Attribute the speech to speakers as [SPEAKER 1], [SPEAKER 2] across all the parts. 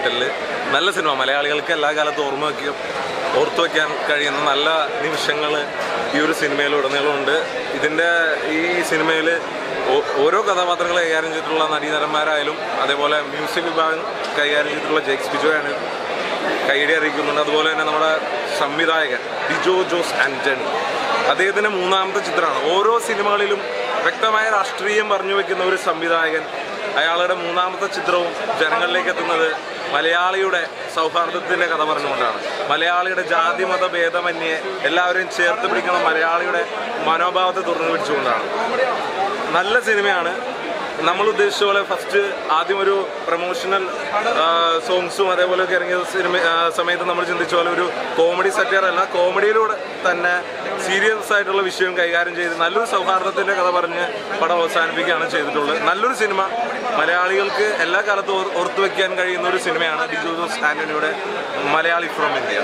[SPEAKER 1] നട്ടല് നല്ല സിനിമ മലയാളികൾക്ക് എല്ലാ കാലത്തും ഓർമ്മ വയ്ക്കുക ഓർത്തു വയ്ക്കാൻ കഴിയുന്ന നല്ല നിമിഷങ്ങൾ ഈ ഒരു സിനിമയിൽ ഉടനീളമുണ്ട് ഇതിൻ്റെ ഈ സിനിമയിൽ ഓരോ കഥാപാത്രങ്ങൾ കൈകാര്യം ചെയ്തിട്ടുള്ള നടീനടന്മാരായാലും അതേപോലെ മ്യൂസിക് വിഭാഗം കൈകാര്യം ചെയ്തിട്ടുള്ള ജെക്സ് ബിജോയാണ് കൈയടി അറിയിക്കുന്നുണ്ട് അതുപോലെ തന്നെ നമ്മുടെ സംവിധായകൻ ഡിജോ ജോസ് ആന്റണി അദ്ദേഹത്തിൻ്റെ മൂന്നാമത്തെ ചിത്രമാണ് ഓരോ സിനിമകളിലും വ്യക്തമായ രാഷ്ട്രീയം പറഞ്ഞു വെക്കുന്ന ഒരു സംവിധായകൻ അയാളുടെ മൂന്നാമത്തെ ചിത്രവും ജനങ്ങളിലേക്ക് എത്തുന്നത് മലയാളിയുടെ സൗഹാർദ്ദത്തിൻ്റെ കഥ പറഞ്ഞുകൊണ്ടാണ് മലയാളിയുടെ ജാതി മത ഭേദമന്യേ എല്ലാവരെയും ചേർത്ത് പിടിക്കുന്ന മലയാളിയുടെ മനോഭാവത്തെ തുറന്നു പിടിച്ചുകൊണ്ടാണ് നല്ല സിനിമയാണ് നമ്മൾ ഉദ്ദേശിച്ച പോലെ ഫസ്റ്റ് ആദ്യം ഒരു പ്രൊമോഷണൽ സോങ്സും അതേപോലെ ഒക്കെ ഇറങ്ങിയ സിനിമ ആ, സമയത്ത് നമ്മൾ ചിന്തിച്ച പോലെ ഒരു കോമഡി സറ്റയർ അല്ല കോമഡിയിലൂടെ തന്നെ സീരിയസ് ആയിട്ടുള്ള വിഷയം കൈകാര്യം ചെയ്ത് നല്ലൊരു സൗഹാർദ്ദത്തിന്റെ കഥ പറഞ്ഞ് പടം അവസാനിപ്പിക്കുകയാണ് ചെയ്തിട്ടുള്ളത് നല്ലൊരു സിനിമ മലയാളികൾക്ക് എല്ലാ കാലത്തും ഓർ- ഓർത്തു വെക്കാൻ കഴിയുന്ന ഒരു സിനിമയാണ് ഡിജോ ജോസ് ആന്റണിയുടെ മലയാളി ഫ്രം ഇന്ത്യ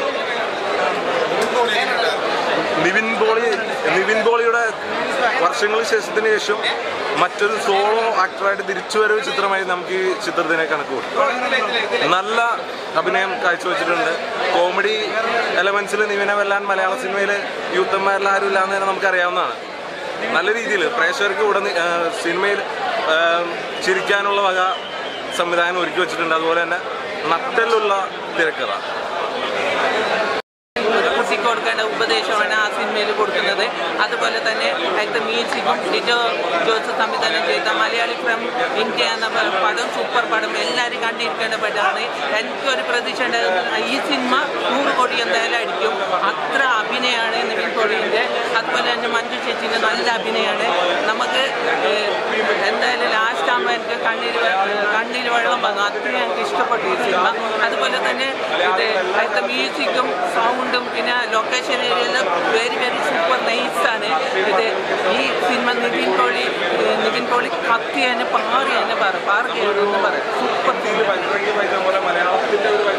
[SPEAKER 1] നിവിൻ പോളി നിവിൻ പോളിയുടെ വർഷങ്ങൾക്ക് ശേഷത്തിന് ശേഷം മറ്റൊരു സോളോ ആക്ടറായിട്ട് തിരിച്ചുവരവ് ചിത്രമായി നമുക്ക് ഈ ചിത്രത്തിനെ കണക്ക് കൂട്ടാം നല്ല അഭിനയം കാഴ്ചവെച്ചിട്ടുണ്ട് കോമഡി എലമെന്റ്സിൽ നിവിനെ വെല്ലാൻ മലയാള സിനിമയിൽ യൂത്തന്മാരിൽ ആരും ഇല്ല എന്ന് തന്നെ നമുക്കറിയാവുന്നതാണ് നല്ല രീതിയിൽ പ്രേക്ഷകർക്ക് ഉടനെ ആ, സിനിമയിൽ ആ, ചിരിക്കാനുള്ള വക സംവിധാനം ഒരുക്കി വെച്ചിട്ടുണ്ട് അതുപോലെ തന്നെ നട്ടലുള്ള തിരക്കഥ
[SPEAKER 2] കുട്ടിക്ക് കൊടുക്കേണ്ട ഉപദേശമാണ് ആ സിനിമയിൽ കൊടുക്കുന്നത് അതുപോലെ തന്നെ അതിലത്തെ മ്യൂസിക്കും ഡിജോ ജോസ് സംവിധാനം ചെയ്ത മലയാളി ഫ്രം ഇന്ത്യ എന്ന പ- പടം സൂപ്പർ പടം എല്ലാവരും കണ്ടിരിക്കേണ്ട പടമാണ് എനിക്കൊരു പ്രതീക്ഷ ഉണ്ടായിരുന്നു ഈ സിനിമ നൂറ് കോടി എന്തായാലും അടിക്കും അത്ര അഭിനയമാണ് നിവിൻ പോളിൻ്റെ അതുപോലെ തന്നെ മഞ്ജു ചേച്ചിൻ്റെ നല്ല അഭിനയമാണ് നമുക്ക് ഏഹ്, എന്തായാലും ലാസ്റ്റ് ആകുമ്പോൾ എനിക്ക് കണ്ണീർ വെ- കണ്ണീർ വെള്ളം വന്നു അത്രയും എനിക്ക് ഇഷ്ടപ്പെട്ടു ഈ സിനിമ അതുപോലെ തന്നെ ഇത് അതിലത്തെ മ്യൂസിക്കും സൗണ്ടും പിന്നെ ലൊക്കേഷൻ ഏരിയയെല്ലാം വെരി വെരി സൂപ്പർ നൈസാണ് ഇത് ഈ സിനിമ നിവിൻ പോളി ഏഹ് നിവിൻ പോളി കത്തി തന്നെ പാറി തന്നെ പറ പാറുകയാണ് എന്ന് പറയാം സൂപ്പർ സിനിമ
[SPEAKER 1] മലയാളത്തിന്റെ ഒരു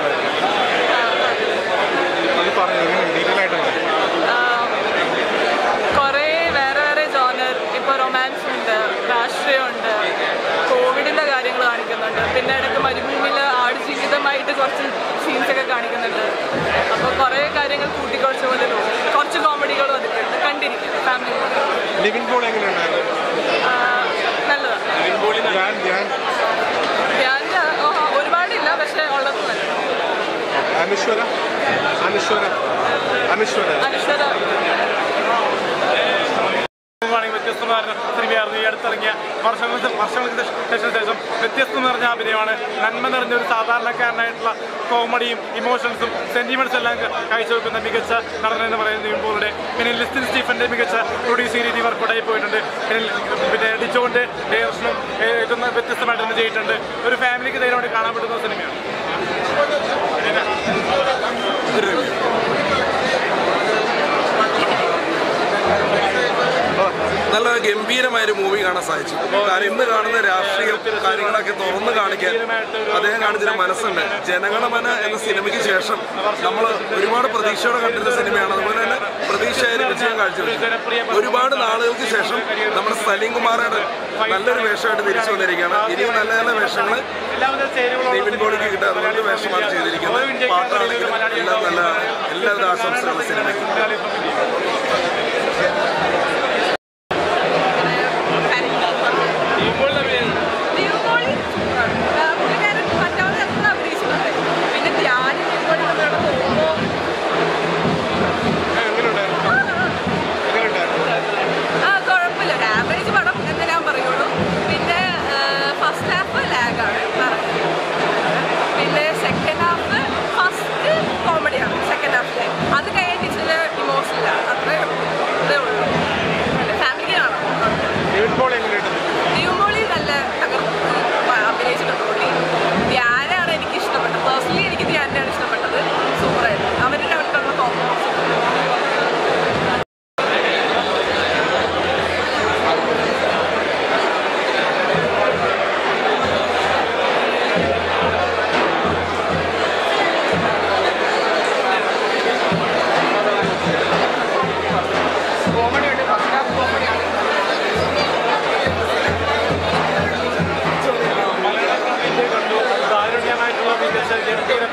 [SPEAKER 3] കുറേ വേറെ വേറെ ജോണർ ഇപ്പോൾ റൊമാൻസ് ഉണ്ട് രാഷ്ട്രീയമുണ്ട് കോവിഡിൻ്റെ കാര്യങ്ങൾ കാണിക്കുന്നുണ്ട് പിന്നെ ഇടയ്ക്ക് മരുഭൂമിയിൽ ആടുജീവിതമായിട്ട് കുറച്ച് സീൻസൊക്കെ കാണിക്കുന്നുണ്ട് അപ്പോൾ കുറേ കാര്യങ്ങൾ കൂട്ടിക്കുറച്ച പോലെ തോന്നും കുറച്ച് കോമഡികളും അതിലുണ്ട് കണ്ടിരിക്കും ഫാമിലി
[SPEAKER 4] നിവിൻ പോൾ എങ്ങനെയുണ്ടായിരുന്നു
[SPEAKER 3] നല്ലതാണ്
[SPEAKER 4] ഞാൻ ഞാൻ
[SPEAKER 3] ഞാൻ ഒരുപാടില്ല പക്ഷേ ഉള്ളത് നല്ല
[SPEAKER 4] അനശ്വര അനശ്വര അനശ്വര
[SPEAKER 3] അനശ്വര
[SPEAKER 5] ആണെങ്കിൽ വ്യത്യസ്തമായ സിനിമയായിരുന്നു ഈ അടുത്തിറങ്ങിയ വർഷങ്ങൾക്ക് വർഷങ്ങൾക്ക് ശേഷം ശേഷം വ്യത്യസ്തം നിറഞ്ഞ അഭിനയമാണ് നന്മ നിറഞ്ഞ ഒരു സാധാരണക്കാരനായിട്ടുള്ള കോമഡിയും ഇമോഷൻസും സെന്റിമെന്റ്സ് എല്ലാം കാഴ്ചവെക്കുന്ന മികച്ച നടൻ എന്ന് പറയുന്നത് നിവിൻപോളുടെ പിന്നെ ലിസ്റ്റിൻ സ്റ്റീഫന്റെ മികച്ച പ്രൊഡ്യൂസ് രീതി വർക്കൗട്ടായി പോയിട്ടുണ്ട് പിന്നെ പിന്നെ ഡിജോന്റെ ഡയറക്ഷനും ഏറ്റവും വ്യത്യസ്തമായിട്ട് തന്നെ ചെയ്തിട്ടുണ്ട് ഒരു ഫാമിലിക്ക് ധൈര്യമായിട്ട് കാണാൻ പറ്റുന്ന സിനിമയാണ്
[SPEAKER 6] നല്ല ഗംഭീരമായ ഒരു മൂവി കാണാൻ സാധിച്ചു കാരണം ഇന്ന് കാണുന്ന രാഷ്ട്രീയ കാര്യങ്ങളൊക്കെ തുറന്നു കാണിക്കാൻ അദ്ദേഹം കാണിച്ചൊരു മനസ്സുണ്ട് ജനഗണമന എന്ന സിനിമയ്ക്ക് ശേഷം നമ്മൾ ഒരുപാട് പ്രതീക്ഷയോടെ കണ്ടിരുന്ന സിനിമയാണ് അതുപോലെ തന്നെ പ്രതീക്ഷയായ ഒരു വിജയം കാഴ്ചവെച്ചു ഒരുപാട് നാളുകൾക്ക് ശേഷം നമ്മുടെ സലീം കുമാറുടെ നല്ലൊരു വേഷമായിട്ട് തിരിച്ചു വന്നിരിക്കുകയാണ് ഇനിയും നല്ല നല്ല വേഷങ്ങൾ നിവിൻ പോളിക്ക് കിട്ടുക അതുകൊണ്ട് വേഷമാണ് ചെയ്തിരിക്കുന്നത് പാട്ടാണെങ്കിലും എല്ലാം നല്ലതാണ് എല്ലാവിധ ആശംസകളും സിനിമയ്ക്ക്
[SPEAKER 3] പിന്നെ ധ്യാനം പോകുമ്പോൾ
[SPEAKER 4] എങ്ങനെയുണ്ടായിരുന്നു എങ്ങനെയുണ്ടായിരുന്നു
[SPEAKER 3] ആ കുഴപ്പമില്ല ഒരു ആവറേജ് പടം എന്ന് ഞാൻ പറയുള്ളൂ പിന്നെ ഫസ്റ്റ് ഹാഫ് ലാഗാണ് പറഞ്ഞത് പിന്നെ സെക്കൻഡ് ഹാഫ് ഫസ്റ്റ് കോമഡിയാണ് സെക്കൻഡ് ഹാഫിലെ അത് കഴിഞ്ഞിട്ട് ഇച്ചിരി ഇമോഷണലാണ് അത്രേ ഉള്ളൂ
[SPEAKER 5] സംസാരിക്കാൻ